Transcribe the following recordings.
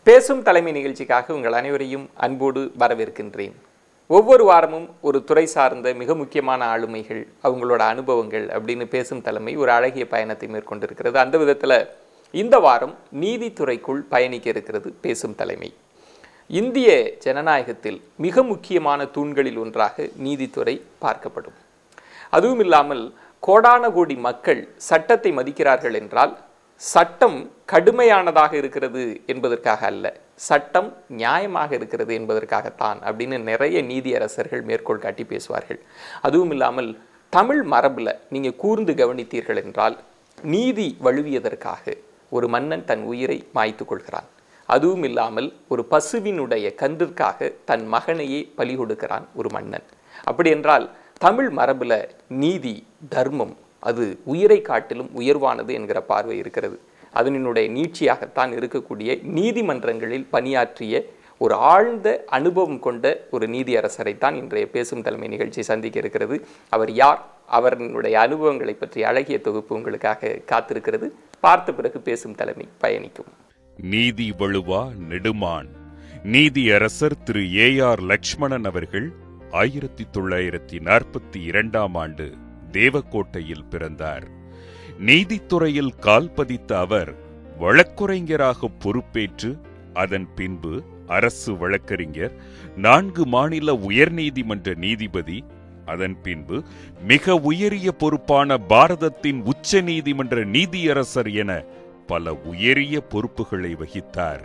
பேசும் தலைமை நிகழ்ச்சிக்காக உங்கள் அனைவரையும் அன்போடு வரவேற்கின்றேன் ஒவ்வொரு வாரமும் ஒரு துறை சார்ந்த மிக முக்கியமான ஆளுமைகள் அவங்களோட அனுபவங்கள் அப்படின்னு பேசும் தலைமை ஒரு அழகிய பயணத்தை மேற்கொண்டிருக்கிறது அந்த விதத்தில் இந்த வாரம் நீதித்துறைக்குள் பயணிக்க இருக்கிறது பேசும் தலைமை இந்திய ஜனநாயகத்தில் மிக முக்கியமான தூண்களில் ஒன்றாக நீதித்துறை பார்க்கப்படும் அதுவும் இல்லாமல் கோடான கோடி மக்கள் சட்டத்தை மதிக்கிறார்கள் என்றால் சட்டம் கடுமையானதாக இருக்கிறது என்பதற்காக அல்ல சட்டம் நியாயமாக இருக்கிறது என்பதற்காகத்தான் அப்படின்னு நிறைய நீதியரசர்கள் மேற்கோள் காட்டி பேசுவார்கள் அதுவும் இல்லாமல் தமிழ் மரபில் நீங்கள் கூர்ந்து கவனித்தீர்கள் என்றால் நீதி வழுவியதற்காக ஒரு மன்னன் தன் உயிரை மாய்த்து கொள்கிறான் அதுவும் இல்லாமல் ஒரு பசுவினுடைய கன்றிற்காக தன் மகனையே பலி கொடுக்கிறான் ஒரு மன்னன் அப்படி என்றால் தமிழ் மரபுல நீதி தர்மம் அது உயிரை காட்டிலும் உயர்வானது என்கிற பார்வை இருக்கிறது அதனுடைய நீட்சியாகத்தான் இருக்கக்கூடிய நீதிமன்றங்களில் பணியாற்றிய ஒரு ஆழ்ந்த அனுபவம் கொண்ட ஒரு நீதியரசரைத்தான் இன்றைய பேசும் தலைமை நிகழ்ச்சி சந்திக்க இருக்கிறது அவர் யார் அவர்களுடைய அனுபவங்களை பற்றி அழகிய தொகுப்பு உங்களுக்காக காத்திருக்கிறது பார்த்த பிறகு பேசும் தலைமை பயணிக்கும் நீதி வழுவா நெடுமான் நீதி அரசர் திரு ஏ ஆர் லக்ஷ்மணன் அவர்கள் ஆயிரத்தி தொள்ளாயிரத்தி நாற்பத்தி இரண்டாம் ஆண்டு தேவக்கோட்டையில் பிறந்தார் நீதித்துறையில் கால் பதித்த அவர் வழக்குரைஞராக பொறுப்பேற்று அதன் பின்பு அரசு வழக்கறிஞர் நான்கு மாநில உயர்நீதிமன்ற நீதிபதி அதன் பின்பு மிக உயரிய பொறுப்பான பாரதத்தின் உச்ச நீதிமன்ற நீதியரசர் என பல உயரிய பொறுப்புகளை வகித்தார்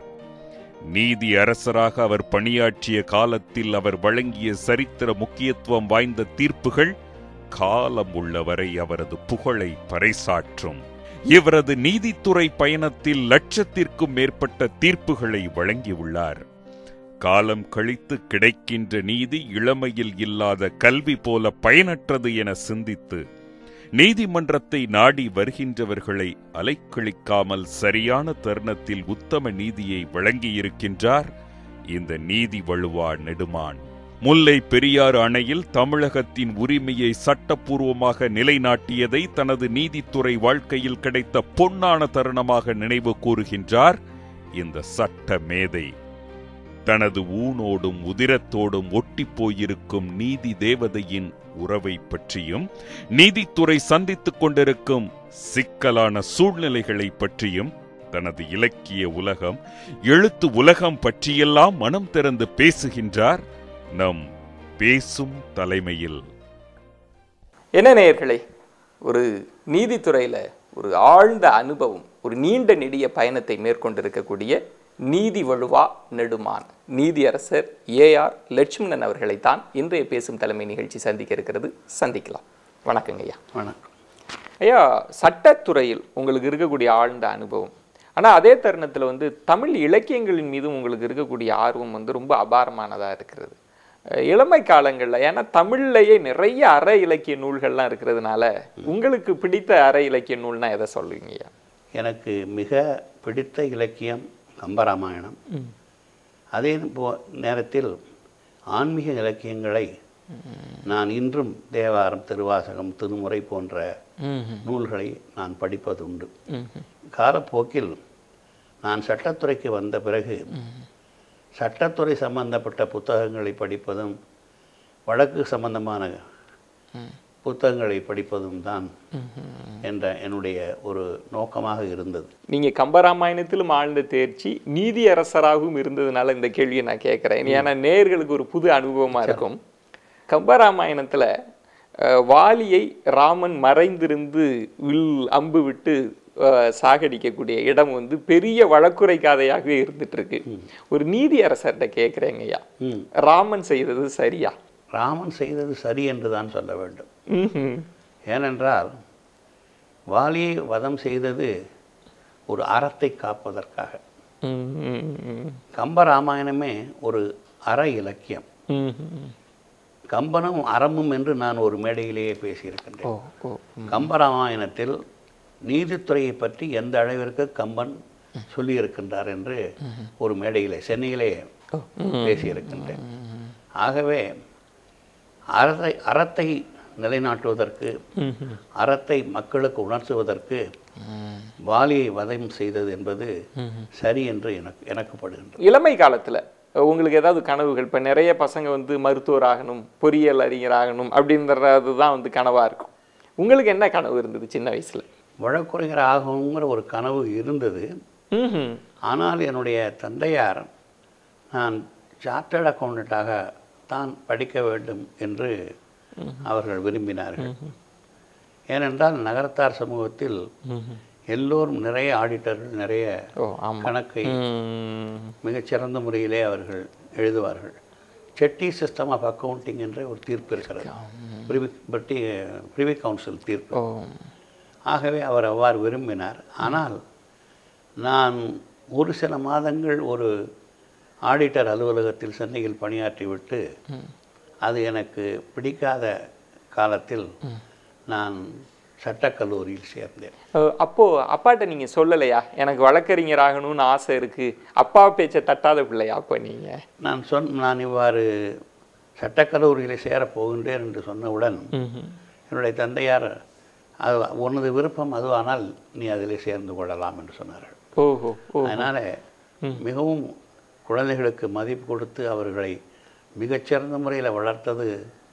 நீதி அரசராக அவர் பணியாற்றிய காலத்தில் அவர் வழங்கிய சரித்திர முக்கியத்துவம் வாய்ந்த தீர்ப்புகள் காலம் உள்ளவரை அவரது புகழை பறைசாற்றும் இவரது நீதித்துறை பயணத்தில் லட்சத்திற்கும் மேற்பட்ட தீர்ப்புகளை வழங்கியுள்ளார் காலம் கழித்து கிடைக்கின்ற நீதி இளமையில் இல்லாத கல்வி போல பயனற்றது என சிந்தித்து நீதிமன்றத்தை நாடி வருகின்றவர்களை அலைக்கழிக்காமல் சரியான தருணத்தில் உத்தம நீதியை வழங்கியிருக்கின்றார் இந்த நீதி வழுவா நெடுமான் முல்லை பெரியாறு அணையில் தமிழகத்தின் உரிமையை சட்டப்பூர்வமாக நிலைநாட்டியதை தனது நீதித்துறை வாழ்க்கையில் கிடைத்த பொன்னான தருணமாக நினைவு கூறுகின்றார் இந்த சட்ட மேதை தனது ஊனோடும் உதிரத்தோடும் ஒட்டிப் போயிருக்கும் நீதி தேவதையின் உறவை பற்றியும் நீதித்துறை சந்தித்துக் கொண்டிருக்கும் சிக்கலான சூழ்நிலைகளை பற்றியும் தனது இலக்கிய உலகம் எழுத்து உலகம் பற்றியெல்லாம் மனம் திறந்து பேசுகின்றார் நம் பேசும் தலைமையில் என்ன நேயர்களே ஒரு நீதித்துறையில் ஒரு ஆழ்ந்த அனுபவம் ஒரு நீண்ட நெடிய பயணத்தை மேற்கொண்டிருக்கக்கூடிய நீதி வழுவா நெடுமான் நீதியரசர் ஏஆர் லட்சுமணன் அவர்களைத்தான் இன்றைய பேசும் தலைமை நிகழ்ச்சி சந்திக்க இருக்கிறது சந்திக்கலாம் வணக்கங்க ஐயா வணக்கம் ஐயா சட்டத்துறையில் உங்களுக்கு இருக்கக்கூடிய ஆழ்ந்த அனுபவம் ஆனால் அதே தருணத்தில் வந்து தமிழ் இலக்கியங்களின் மீதும் உங்களுக்கு இருக்கக்கூடிய ஆர்வம் வந்து ரொம்ப அபாரமானதாக இருக்கிறது அஹ் இளமை காலங்களில் ஏன்னா தமிழ்லையே நிறைய அற இலக்கிய நூல்கள்லாம் இருக்கிறதுனால உங்களுக்கு பிடித்த அற இலக்கிய நூல்னா எதை சொல்லுவீங்க ஐயா எனக்கு மிக பிடித்த இலக்கியம் கம்பராமாயணம் அதே போ நேரத்தில் ஆன்மீக இலக்கியங்களை நான் இன்றும் தேவாரம் திருவாசகம் திருமுறை போன்ற நூல்களை நான் படிப்பதுண்டு காலப்போக்கில் நான் சட்டத்துறைக்கு வந்த பிறகு சட்டத்துறை சம்பந்தப்பட்ட புத்தகங்களை படிப்பதும் வழக்கு சம்பந்தமான புத்தகங்களை படிப்பதும் தான் என்ற என்னுடைய ஒரு நோக்கமாக இருந்தது நீங்க கம்பராமாயணத்திலும் ஆழ்ந்த தேர்ச்சி நீதியரசராகவும் இருந்ததுனால இந்த கேள்வியை நான் கேட்குறேன் ஏன்னா நேயர்களுக்கு ஒரு புது அனுபவமா இருக்கும் கம்பராமாயணத்துல அஹ், வாலியை ராமன் மறைந்திருந்து வில் அம்பு விட்டு அஹ், சாகடிக்கக்கூடிய இடம் வந்து பெரிய வழக்குரை காதையாகவே இருந்துட்டு இருக்கு ஒரு நீதியரசர்கிட்ட கேட்குறேங்க ஐயா ம். ராமன் செய்தது சரியா ராமன் செய்தது சரி என்று தான் சொல்ல வேண்டும் ம்ஹும். ஏனென்றால் வாலியை வதம் செய்தது ஒரு அறத்தை காப்பதற்காக ம்ஹும். கம்பராமாயணமே ஒரு அற இலக்கியம் ம்ஹும். கம்பனும் அறமும் என்று நான் ஒரு மேடையிலேயே ஓ பேசியிருக்கின்றேன் ஓ கம்பராமாயணத்தில் நீதித்துறையை பற்றி எந்த அளவிற்கு கம்பன் சொல்லியிருக்கின்றார் என்று ஒரு மேடையிலே சென்னையிலே பேசியிருக்கின்றேன் ஆகவே அறத்தை அறத்தை நிலைநாட்டுவதற்கு அறத்தை மக்களுக்கு உணர்த்துவதற்கு வாலியை வதம் செய்தது என்பது சரி என்று எனக்கு எனக்கு படுகின்றது இளமை காலத்துல உங்களுக்கு ஏதாவது கனவுகள் இப்ப நிறைய பசங்க வந்து மருத்துவர் ஆகணும் பொறியியல் அறிஞர் ஆகணும் அப்படின்றது தான் வந்து கனவா இருக்கும் உங்களுக்கு என்ன கனவு இருந்தது சின்ன வயசுல வழக்குரைஞர் ஆகணுங்கிற ஒரு கனவு இருந்தது ம்ஹும். ஆனால் என்னுடைய தந்தையார் நான் சார்ட்டர்ட் அக்கௌண்டண்ட்டாக தான் படிக்க வேண்டும் என்று அவர்கள் விரும்பினார்கள் ஏனென்றால் நகரத்தார் சமூகத்தில் எல்லோரும் நிறைய ஆடிட்டர்கள் நிறைய ஓ ஆமா கணக்கை ம். மிகச்சிறந்த முறையிலே அவர்கள் எழுதுவார்கள் செட்டி சிஸ்டம் ஆஃப் அக்கவுண்டிங் என்ற ஒரு தீர்ப்பு இருக்கிறது பிரிவி பட்டி பிரிவி கவுன்சில் தீர்ப்பு ஓ ஆகவே அவர் அவ்வாறு விரும்பினார் ஆனால் நான் ஒரு சில மாதங்கள் ஒரு ஆடிட்டர் அலுவலகத்தில் சென்னையில் பணியாற்றிவிட்டு அது எனக்கு பிடிக்காத காலத்தில் நான் சட்டக்கல்லூரியில் சேர்ந்தேன் அஹ் அப்போ அப்பாட்ட நீங்க சொல்லலையா எனக்கு வழக்கறிஞர் ஆகணும்னு ஆசை இருக்கு அப்பா பேச்சை தட்டாத பிள்ளையா அப்போ நீங்க நான் சொன் நான் இவ்வாறு சட்டக்கல்லூரியில் சேரப் போகின்றேன் என்று சொன்னவுடன் என்னுடைய தந்தையார் அது உனது விருப்பம் அதுவானால் நீ அதிலே சேர்ந்து கொள்ளலாம் என்று சொன்னார்கள் ஓஹோ ஓ அதனால் மிகவும் குழந்தைகளுக்கு மதிப்பு கொடுத்து அவர்களை மிகச்சிறந்த முறையில் வளர்த்தது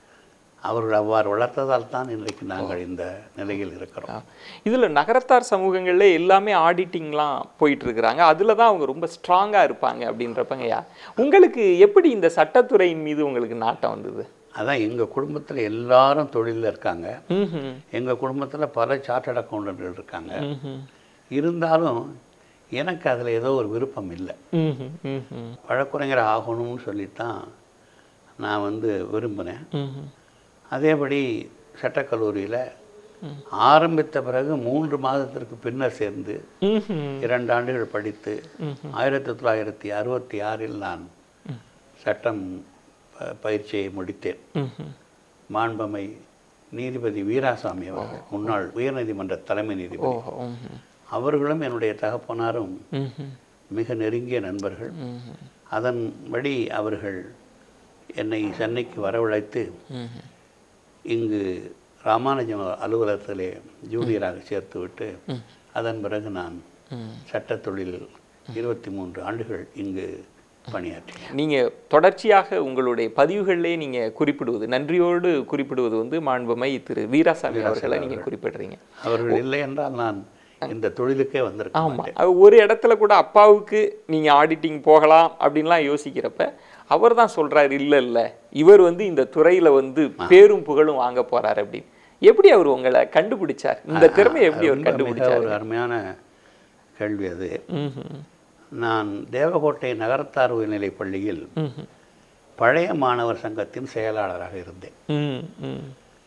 அவர்கள் அவ்வாறு வளர்த்ததால் தான் இன்றைக்கு நாங்கள் இந்த நிலையில் இருக்கிறோம் இதுல நகரத்தார் சமூகங்கள்ல எல்லாமே ஆடிட்டிங்லாம் போயிட்டு இருக்கிறாங்க அதுல தான் அவங்க ரொம்ப ஸ்ட்ராங்கா இருப்பாங்க அப்படின்றப்பங்கய்யா உங்களுக்கு எப்படி இந்த சட்டத்துறையின் மீது உங்களுக்கு நாட்டம் வந்தது அதான் எங்கள் குடும்பத்தில் எல்லாரும் தொழிலில் இருக்காங்க ம்ஹும். எங்கள் குடும்பத்தில் பல சார்ட்டர்ட் அக்கௌண்டன்ட்கள் இருக்காங்க ம்ஹும். இருந்தாலும் எனக்கு அதில் ஏதோ ஒரு விருப்பம் இல்லை ம்ஹும். ம்ஹும். வழக்குரைஞர் ஆகணும்னு சொல்லித்தான் நான் வந்து விரும்பினேன் ம்ஹும். அதேபடி சட்டக்கல்லூரியில் ஆரம்பித்த பிறகு மூன்று மாதத்திற்கு பின்னர் சேர்ந்து ம்ஹும். இரண்டு ஆண்டுகள் படித்து ஆயிரத்தி தொள்ளாயிரத்தி அறுபத்தி ஆறில் நான் சட்டம் ப- பயிற்சியை முடித்தேன் ம்ஹும். மாண்பமை நீதிபதி வீராசாமி அவர்கள் முன்னாள் உயர்நீதிமன்ற தலைமை நீதிபதி ஓஹோ ம்ஹும். அவர்களும் என்னுடைய தகப்பனாரும் ம்ஹும். மிக நெருங்கிய நண்பர்கள் ம்ஹும். அதன்படி அவர்கள் என்னை சென்னைக்கு வரவழைத்து ம்ஹும். இங்கு ராமானுஜம் அலுவலகத்திலே ஜூனியராக சேர்த்துவிட்டு அதன் பிறகு நான் சட்டத் தொழிலில் இருபத்தி மூன்று ஆண்டுகள் இங்கு பணியாற்றினேன் நீங்க தொடர்ச்சியாக உங்களுடைய பதிவுகளிலே நீங்க குறிப்பிடுவது நன்றியோடு குறிப்பிடுவது வந்து மாண்புமை திரு வீராசாமி அவர்களை நீங்க குறிப்பிடுறீங்க அவர்கள் இல்லை என்றால் நான் இந்த தொழிலுக்கே வந்திருக்க ஆமா மாட்டேன் அது ஒரு இடத்துல கூட அப்பாவுக்கு நீங்க ஆடிட்டிங் போகலாம் அப்படின்லாம் யோசிக்கிறப்ப அவர் தான் சொல்றாரு இல்ல இல்ல இவர் வந்து இந்த துறையில வந்து பேரும் புகழும் வாங்க போறாரு அப்படின்னு எப்படி அவர் உங்களை கண்டுபிடிச்சார் இந்த திறமையை எப்படி அவர் ரொம்ப மிக கண்டுபிடிச்சார் ஒரு அருமையான கேள்வி அது ம்ஹும். நான் தேவகோட்டை நகரத்தார் உயர்நிலைப் பள்ளியில் ம்ஹும். பழைய மாணவர் சங்கத்தின் செயலாளராக இருந்தேன் ம், ம்.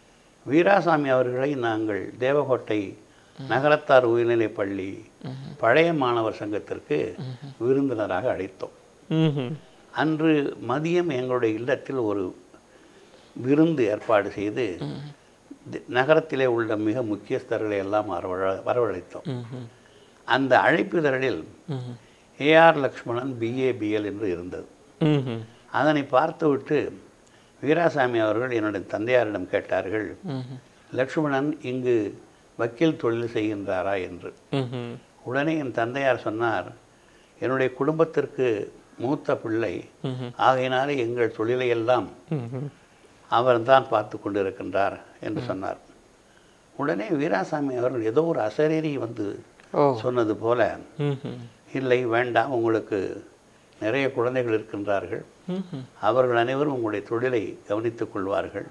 வீராசாமி அவர்களை நாங்கள் தேவகோட்டை நகரத்தார் உயர்நிலைப் பள்ளி பழைய மாணவர் சங்கத்திற்கு விருந்தினராக அழைத்தோம் ம்ஹும். அன்று மதியம் எங்களுடைய இல்லத்தில் ஒரு விருந்து ஏற்பாடு செய்து தி- நகரத்திலே உள்ள மிக முக்கியஸ்தர்களை எல்லாம் வரவழ வரவழைத்தோம் ம்ஹும். அந்த அழைப்பிதழில் ம்ஹும். ஏஆர் லக்ஷ்மணன் பிஏபிஎல் என்று இருந்தது ம்ஹும். அதனை பார்த்துவிட்டு வீராசாமி அவர்கள் என்னுடைய தந்தையாரிடம் கேட்டார்கள் ம்ஹும். லக்ஷ்மணன் இங்கு வக்கீல் தொழில் செய்கின்றாரா என்று ம்ஹும். உடனே என் தந்தையார் சொன்னார் என்னுடைய குடும்பத்திற்கு மூத்த பிள்ளை ம்ஹும். ஆகையினாலே எங்கள் தொழிலை எல்லாம் ம்ஹும். அவர்தான் பார்த்து கொண்டிருக்கின்றார் என்று சொன்னார் உடனே வீராசாமி அவர்கள் ஏதோ ஒரு அசரீரி வந்து ஓ சொன்னது போல ம்ஹும். இல்லை வேண்டாம் உங்களுக்கு நிறைய குழந்தைகள் இருக்கின்றார்கள் ம்ஹும். அவர்கள் அனைவரும் உங்களுடைய தொழிலை கவனித்துக் கொள்வார்கள்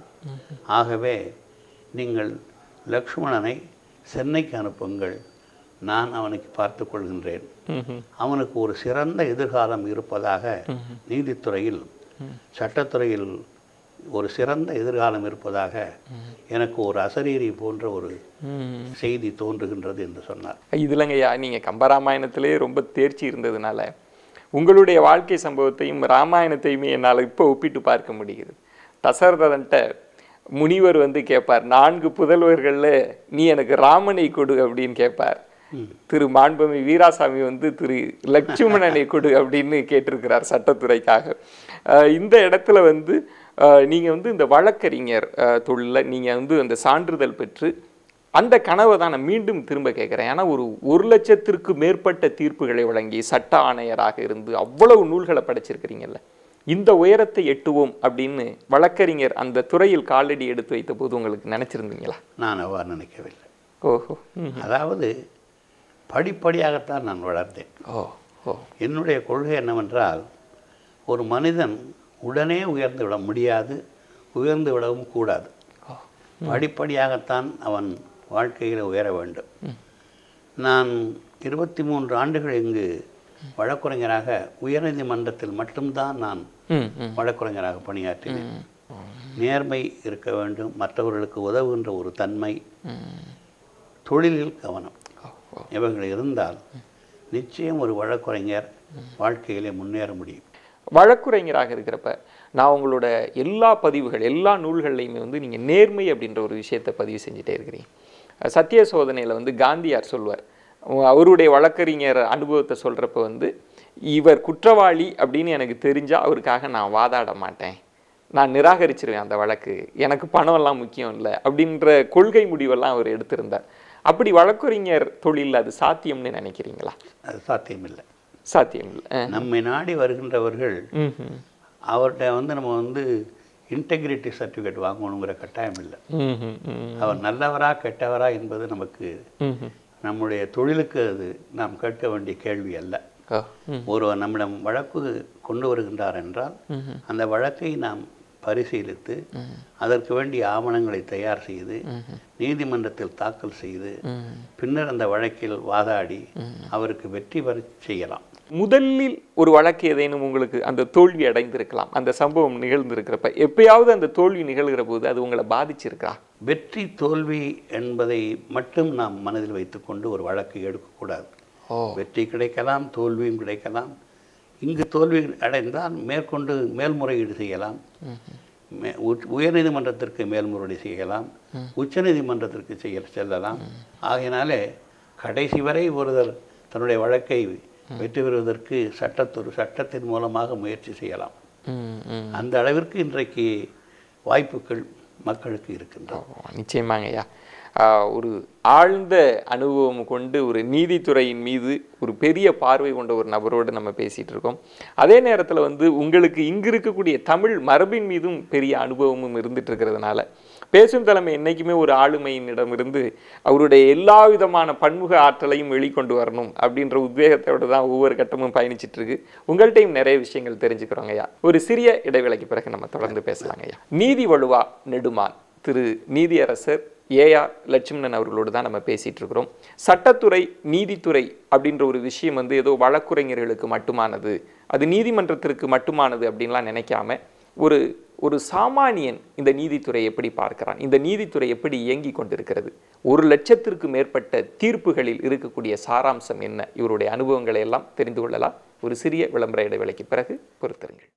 ஆகவே நீங்கள் லக்ஷ்மணனை சென்னைக்கு அனுப்புங்கள் நான் அவனுக்கு பார்த்து கொள்கின்றேன் ம்ஹும். அவனுக்கு ஒரு சிறந்த எதிர்காலம் இருப்பதாக நீதித்துறையில் சட்டத்துறையில் ஒரு சிறந்த எதிர்காலம் இருப்பதாக எனக்கு ஒரு அசரீரி போன்ற ஒரு ம். செய்தி தோன்றுகின்றது என்று சொன்னார் இதுலங்கய்யா நீங்க கம்பராமாயணத்திலே ரொம்ப தேர்ச்சி இருந்ததுனால உங்களுடைய வாழ்க்கை சம்பவத்தையும் ராமாயணத்தையுமே என்னால் இப்போ ஒப்பிட்டு பார்க்க முடிகிறது தசரதன்ட்ட முனிவர் வந்து கேட்பார் நான்கு புதல்வர்கள்ல நீ எனக்கு ராமனை கொடு அப்படின்னு கேட்பார் திரு மாண்புமி வீராசாமி வந்து திரு லட்சுமணனை கொடு அப்படின்னு கேட்டிருக்கிறார் சட்டத்துறைக்காக அஹ் இந்த இடத்துல வந்து அஹ் நீங்க வந்து இந்த வழக்கறிஞர் அஹ் தொழில்ல நீங்க வந்து அந்த சான்றிதழ் பெற்று அந்த கனவை தான் நான் மீண்டும் திரும்ப கேட்குறேன் ஏன்னா ஒரு ஒரு லட்சத்திற்கு மேற்பட்ட தீர்ப்புகளை வழங்கி சட்ட ஆணையராக இருந்து அவ்வளவு நூல்களை படைச்சிருக்கிறீங்கல்ல இந்த உயரத்தை எட்டுவோம் அப்படின்னு வழக்கறிஞர் அந்த துறையில் காலடி எடுத்து வைத்த போது உங்களுக்கு நினைச்சிருந்தீங்களா நான் அவ்வாறு நினைக்கவில்லை ஓஹோ ம். அதாவது படிப்படியாகத்தான் நான் வளர்ந்தேன் ஓ ஓ என்னுடைய கொள்கை என்னவென்றால் ஒரு மனிதன் உடனே உயர்ந்து விட முடியாது உயர்ந்து விடவும் கூடாது ஓ. படிப்படியாகத்தான் அவன் வாழ்க்கையில் உயர வேண்டும் நான் இருபத்தி மூன்று ஆண்டுகள் இங்கு வழக்குரைஞராக உயர்நீதிமன்றத்தில் மட்டும்தான் நான் ம் ம் வழக்குரைஞராக பணியாற்றினேன் நேர்மை இருக்க வேண்டும் மற்றவர்களுக்கு உதவுகின்ற ஒரு தன்மை தொழிலில் கவனம் இவர்கள் இருந்தால் நிச்சயம் ஒரு வழக்குரைஞர் வாழ்க்கையிலே முன்னேற முடியும் வழக்குரைஞராக இருக்கிறப்ப நான் உங்களோட எல்லா பதிவுகள் எல்லா நூல்கள்லையுமே வந்து நீங்கள் நேர்மை அப்படின்ற ஒரு விஷயத்தை பதிவு செஞ்சுட்டே இருக்கிறீங்க அஹ் சத்திய சோதனையில் வந்து காந்தியார் சொல்வார் உ- அவருடைய வழக்கறிஞர் அனுபவத்தை சொல்கிறப்ப வந்து இவர் குற்றவாளி அப்படின்னு எனக்கு தெரிஞ்சால் அவருக்காக நான் வாதாட மாட்டேன் நான் நிராகரிச்சிருவேன் அந்த வழக்கு எனக்கு பணம் எல்லாம் முக்கியம் இல்லை அப்படின்ற கொள்கை முடிவெல்லாம் அவர் எடுத்திருந்தார் அப்படி வழக்கறிஞர் தொழில் அது சாத்தியம்னு நினைக்கிறீங்களா அது சாத்தியமில்லை சாத்தியம் இல்லை அஹ். நம்மை நாடி வருகின்றவர்கள் ம் ம் அவர்கிட்ட வந்து நம்ம வந்து இன்டெகிரிட்டி சர்டிஃபிகேட் வாங்கணுங்கிற கட்டாயம் இல்லை ம் ம் ம் அவர் நல்லவரா கெட்டவரா என்பது நமக்கு ம்ஹும். நம்முடைய தொழிலுக்கு அது நாம் கேட்க வேண்டிய கேள்வி அல்ல ஓ, ம், ஒருவர் நம்மிடம் வழக்கு கொண்டு வருகின்றார் என்றால் அந்த வழக்கை நாம் பரிசீலித்து அதற்கு வேண்டிய ஆவணங்களை தயார் செய்து நீதிமன்றத்தில் தாக்கல் செய்து பின்னர் அந்த வழக்கில் வாதாடி அவருக்கு வெற்றி பெற செய்யலாம் முதலில் ஒரு வழக்கு ஏதேனும் உங்களுக்கு அந்த தோல்வி அடைந்திருக்கலாம் அந்த சம்பவம் நிகழ்ந்திருக்கிறப்ப எப்பயாவது அந்த தோல்வி நிகழ்கிற போது அது உங்களை பாதிச்சிருக்கா வெற்றி தோல்வி என்பதை மட்டும் நாம் மனதில் வைத்துக்கொண்டு ஒரு வழக்கை எடுக்கக்கூடாது ஓ வெற்றி கிடைக்கலாம் தோல்வியும் கிடைக்கலாம் இங்கு தோல்வி அடைந்தால் மேற்கொண்டு மேல்முறையீடு செய்யலாம் மே- உச்- உயர்நீதிமன்றத்திற்கு மேல்முறையீடு செய்யலாம் உச்சநீதிமன்றத்திற்கு செய்ய செல்லலாம் ஆகையினாலே கடைசி வரை ஒருவர் தன்னுடைய வழக்கை வெற்றி பெறுவதற்கு சட்டத்தொரு சட்டத்தின் மூலமாக முயற்சி செய்யலாம் ம், ம். அந்த அளவிற்கு இன்றைக்கு வாய்ப்புகள் மக்களுக்கு இருக்கின்றன ஓ, நிச்சயமாங்க ஐயா ஆஹ், ஒரு ஆழ்ந்த அனுபவம் கொண்டு ஒரு நீதித்துறையின் மீது ஒரு பெரிய பார்வை கொண்ட ஒரு நபரோடு நம்ம பேசிட்டு இருக்கோம் அதே நேரத்தில் வந்து உங்களுக்கு இங்கு இருக்கக்கூடிய தமிழ் மரபின் மீதும் பெரிய அனுபவமும் இருந்துட்டு இருக்கிறதுனால பேசும் தலைமை என்னைக்குமே ஒரு ஆளுமையினிடமிருந்து அவருடைய எல்லா விதமான பன்முக ஆற்றலையும் வெளிக்கொண்டு வரணும் அப்படின்ற உத்வேகத்தோடு தான் ஒவ்வொரு கட்டமும் பயணிச்சிட்டு இருக்கு உங்கள்கிட்டையும் நிறைய விஷயங்கள் தெரிஞ்சுக்கிறோங்க ஐயா ஒரு சிறிய இடைவேளைக்கு பிறகு நம்ம தொடர்ந்து பேசலாங்க ஐயா நீதி வழுவா நெடுமான் திரு நீதியரசர் ஏஆர் லட்சுமணன் அவர்களோடு தான் நம்ம பேசிட்டு இருக்கிறோம் சட்டத்துறை நீதித்துறை அப்படின்ற ஒரு விஷயம் வந்து ஏதோ வழக்குரைஞர்களுக்கு மட்டுமானது அது நீதிமன்றத்திற்கு மட்டுமானது அப்படின்லாம் நினைக்காம ஒரு ஒரு சாமானியன் இந்த நீதித்துறை எப்படி பார்க்கிறான் இந்த நீதித்துறை எப்படி இயங்கி கொண்டிருக்கிறது ஒரு லட்சத்திற்கு மேற்பட்ட தீர்ப்புகளில் இருக்கக்கூடிய சாராம்சம் என்ன இவருடைய அனுபவங்களை எல்லாம் தெரிந்து கொள்ளலாம் ஒரு சிறிய விளம்பர இடைவேளைக்கு பிறகு பொறுத்திருங்கள்